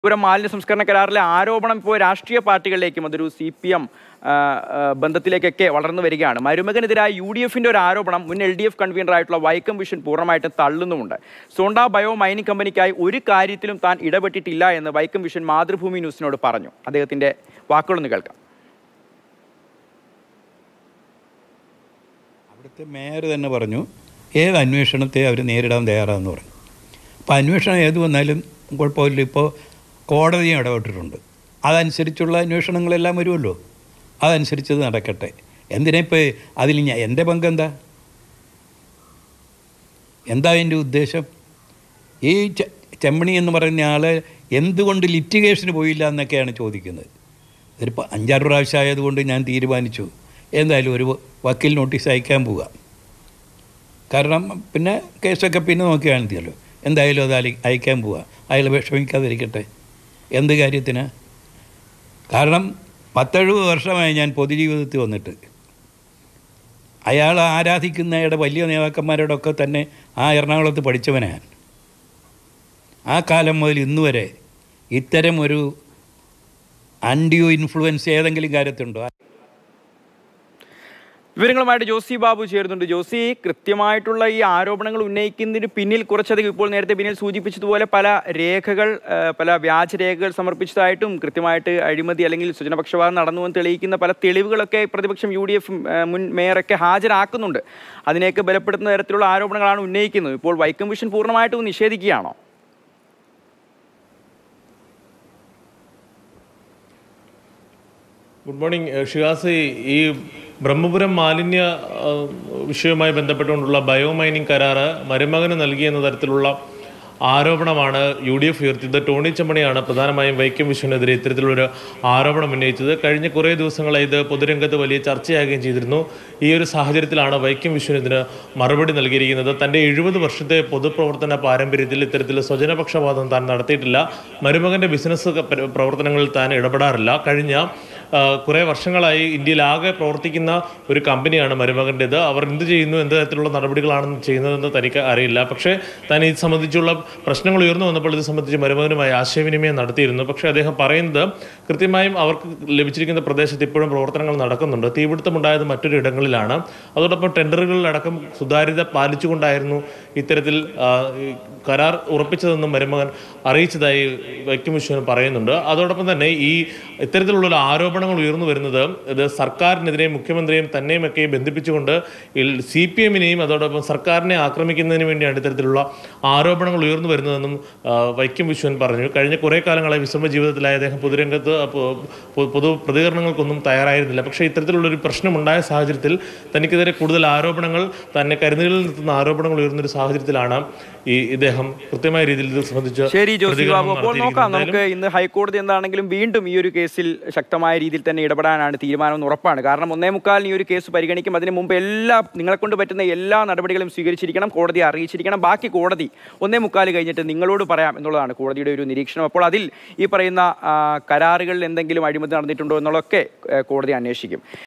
പുരം മാലിന്യ സംസ്കരണ കരാറിലെ ആരോപണം ഇപ്പോൾ രാഷ്ട്രീയ പാർട്ടികളിലേക്കും അതൊരു സി പി എം ബന്ധത്തിലേക്കൊക്കെ വളർന്നു വരികയാണ് മരുമകനെതിരായ യു ഡി എഫിന്റെ ഒരു ആരോപണം മുൻ എൽ ഡി എഫ് കൺവീനറായിട്ടുള്ള വൈക്കം വിഷൻ പൂർണ്ണമായിട്ടും തള്ളുന്നുമുണ്ട് സോണ്ട ബയോ മൈനിങ് കമ്പനിക്കായി ഒരു കാര്യത്തിലും താൻ ഇടപെട്ടിട്ടില്ല എന്ന് വൈക്കം വിഷൻ മാതൃഭൂമി ന്യൂസിനോട് പറഞ്ഞു അദ്ദേഹത്തിന്റെ വാക്കുകളൊന്ന് കേൾക്കാം അവിടുത്തെ മേയർ തന്നെ പറഞ്ഞു ഏത് അന്വേഷണത്തെ അവർ നേരിടാൻ തയ്യാറാണെന്ന് പറഞ്ഞു അപ്പോൾ അന്വേഷണം ഏത് വന്നാലും കുഴപ്പമില്ല ഇപ്പോൾ കോടതിയും ഇടപെട്ടിട്ടുണ്ട് അതനുസരിച്ചുള്ള അന്വേഷണങ്ങളെല്ലാം വരുമല്ലോ അതനുസരിച്ച് ഇത് നടക്കട്ടെ എന്തിനാ ഇപ്പോൾ അതിൽ ഞാൻ എൻ്റെ പങ്ക് എന്താ എന്താ എൻ്റെ ഉദ്ദേശം ഈ ചെ- ചെമ്മണി എന്ന് പറയുന്ന ആൾ എന്തുകൊണ്ട് ലിറ്റിഗേഷന് പോയില്ല എന്നൊക്കെയാണ് ചോദിക്കുന്നത് ഒരു പ- അഞ്ചാറ് പ്രാവശ്യം ആയതുകൊണ്ട് ഞാൻ തീരുമാനിച്ചു എന്തായാലും ഒരു വക്കീൽ നോട്ടീസ് അയക്കാൻ പോവുക കാരണം പിന്നെ കേസൊക്കെ പിന്നെ നോക്കിയാൽ മതിയല്ലോ എന്തായാലും അത് അലി- അയക്കാൻ പോവുക അയാൾ വിഷമിക്കാതിരിക്കട്ടെ എന്ത് കാര്യത്തിന് കാരണം പത്തെഴുപത് വർഷമായി ഞാൻ പൊതുജീവിതത്തിൽ വന്നിട്ട് അയാൾ ആരാധിക്കുന്നയുടെ വലിയ നേതാക്കന്മാരോടൊക്കെ തന്നെ ആ എറണാകുളത്ത് പഠിച്ചവനാണ് ആ കാലം മുതൽ ഇന്ന് വരെ ഇത്തരം ഒരു അൺഡ്യൂ ഇൻഫ്ലുവൻസ് ഏതെങ്കിലും കാര്യത്തിലുണ്ടോ വിവരങ്ങളുമായിട്ട് ജോസി ബാബു ചേരുന്നുണ്ട് ജോസി കൃത്യമായിട്ടുള്ള ഈ ആരോപണങ്ങൾ ഉന്നയിക്കുന്നതിന് പിന്നിൽ കുറച്ചധികം ഇപ്പോൾ നേരത്തെ പിന്നിൽ സൂചിപ്പിച്ചതുപോലെ പല രേഖകൾ ആ, പല വ്യാജരേഖകൾ സമർപ്പിച്ചതായിട്ടും കൃത്യമായിട്ട് അഴിമതി അല്ലെങ്കിൽ സ്വജനപക്ഷപാതം നടന്നു എന്ന് തെളിയിക്കുന്ന പല തെളിവുകളൊക്കെ പ്രതിപക്ഷം യു ഡി എഫ് മുൻ മേയറൊക്കെ ഹാജരാക്കുന്നുണ്ട് അതിനെയൊക്കെ ബലപ്പെടുത്തുന്ന തരത്തിലുള്ള ആരോപണങ്ങളാണ് ഉന്നയിക്കുന്നത് ഇപ്പോൾ വൈക്കം വിഷൻ പൂർണ്ണമായിട്ടും നിഷേധിക്കുകയാണോ ഗുഡ് മോർണിംഗ് ഏഹ് ഷിയാസ് ഈ ബ്രഹ്മപുരം മാലിന്യ ഏഹ്, വിഷയവുമായി ബന്ധപ്പെട്ടുകൊണ്ടുള്ള ബയോ മൈനിങ് കരാറ് മരുമകന് നൽകിയെന്ന തരത്തിലുള്ള ആരോപണമാണ് യു ഡി എഫ് ഉയർത്തിയത് ടോണി ചെമ്മണിയാണ് പ്രധാനമായും വൈക്കം വിശ്വനെതിരെ ഇത്തരത്തിലൊരു ആരോപണം ഉന്നയിച്ചത് കഴിഞ്ഞ കുറേ ദിവസങ്ങളായി ഇത് പൊതുരംഗത്ത് വലിയ ചർച്ചയാകുകയും ചെയ്തിരുന്നു ഈ ഒരു സാഹചര്യത്തിലാണ് വൈക്കം വിശ്വനെതിന് മറുപടി നൽകിയിരിക്കുന്നത് തൻ്റെ എഴുപത് വർഷത്തെ പൊതുപ്രവർത്തന പാരമ്പര്യത്തിൽ ഇത്തരത്തിൽ സ്വജനപക്ഷപാതം താൻ നടത്തിയിട്ടില്ല മരുമകൻ്റെ ബിസിനസ് ക- പ്രവർത്തനങ്ങളിൽ താൻ ഇടപെടാറില്ല കഴിഞ്ഞ ആ, കുറേ വർഷങ്ങളായി ഇന്ത്യയിലാകെ പ്രവർത്തിക്കുന്ന ഒരു കമ്പനിയാണ് മരുമകൻ്റേത് അവർ എന്ത് ചെയ്യുന്നു എന്ത് തരത്തിലുള്ള നടപടികളാണ് ചെയ്യുന്നതെന്ന് തനിക്ക് അറിയില്ല പക്ഷേ താൻ ഇത് സംബന്ധിച്ചുള്ള പ്രശ്നങ്ങൾ ഉയർന്നു വന്നപ്പോൾ ഇത് സംബന്ധിച്ച് മരുമകനുമായി ആശയവിനിമയം നടത്തിയിരുന്നു പക്ഷേ അദ്ദേഹം പറയുന്നത് കൃത്യമായും അവർക്ക് ലഭിച്ചിരിക്കുന്ന പ്രദേശത്ത് ഇപ്പോഴും പ്രവർത്തനങ്ങൾ നടക്കുന്നുണ്ട് തീപിടുത്തമുണ്ടായത് മറ്റൊരു ഇടങ്ങളിലാണ് അതോടൊപ്പം ടെൻഡറുകളിലടക്കം സുതാര്യത പാലിച്ചുകൊണ്ടായിരുന്നു ഇത്തരത്തിൽ ആ, ഈ കരാർ ഉറപ്പിച്ചതെന്നും മരുമകൻ അറിയിച്ചതായി വൈക്കം വിശ്വൻ പറയുന്നുണ്ട് അതോടൊപ്പം തന്നെ ഈ ഇത്തരത്തിലുള്ള ആരോപണങ്ങൾ ഉയർന്നു വരുന്നത് ഇത് സർക്കാരിനെതിരെ മുഖ്യമന്ത്രിയും തന്നെയുമൊക്കെ ബന്ധിപ്പിച്ചുകൊണ്ട് സി പി എമ്മിനെയും അതോടൊപ്പം സർക്കാരിനെ ആക്രമിക്കുന്നതിന് വേണ്ടിയാണ് ഇത്തരത്തിലുള്ള ആരോപണങ്ങൾ ഉയർന്നു വരുന്നതെന്നും ആ, വൈക്കം വിശ്വൻ പറഞ്ഞു കഴിഞ്ഞ കുറേ കാലങ്ങളായി വിശ്രമ ജീവിതത്തിലായ അദ്ദേഹം പൊതുരംഗത്ത് പൊ- പൊ- പൊതു പ്രതികരണങ്ങൾക്കൊന്നും തയ്യാറായിരുന്നില്ല പക്ഷേ ഇത്തരത്തിലുള്ളൊരു പ്രശ്നമുണ്ടായ സാഹചര്യത്തിൽ തനിക്കെതിരെ കൂടുതൽ ആരോപണങ്ങൾ തന്നെ കരുതലിൽ നിർത്തുന്ന ആരോപണങ്ങൾ ഉയർന്നൊരു സാഹചര്യത്തിലാണ് ഈ ഇദ്ദേഹം കൃത്യമായ രീതിയിൽ ഇത് സംബന്ധിച്ച് ശരി ജോസി പ്രതികരണം ബാബു അപ്പോൾ നോക്കാം നടത്തിയിരിക്കുന്നത്. നമുക്ക് ഇന്ന് ഹൈക്കോടതി എന്താണെങ്കിലും വീണ്ടും ഈ ഒരു കേസിൽ ശക്തമായ രീതിയിൽ തന്നെ ഇടപെടാനാണ് തീരുമാനമെന്ന് ഉറപ്പാണ് കാരണം ഒന്നേ മുക്കാലിന് ഈ ഒരു കേസ് പരിഗണിക്കും അതിന് മുമ്പ് എല്ലാ നിങ്ങളെ കൊണ്ട് പറ്റുന്ന എല്ലാ നടപടികളും സ്വീകരിച്ചിരിക്കണം കോടതിയെ അറിയിച്ചിരിക്കണം ബാക്കി കോടതി ഒന്നേ മുക്കാല് കഴിഞ്ഞിട്ട് നിങ്ങളോട് പറയാം എന്നുള്ളതാണ് കോടതിയുടെ ഒരു നിരീക്ഷണം അപ്പോൾ അതിൽ ഈ പറയുന്ന ആ, കരാറുകളിൽ എന്തെങ്കിലും അഴിമതി നടന്നിട്ടുണ്ടോ എന്നുള്ളതൊക്കെ ഏ, കോടതി അന്വേഷിക്കും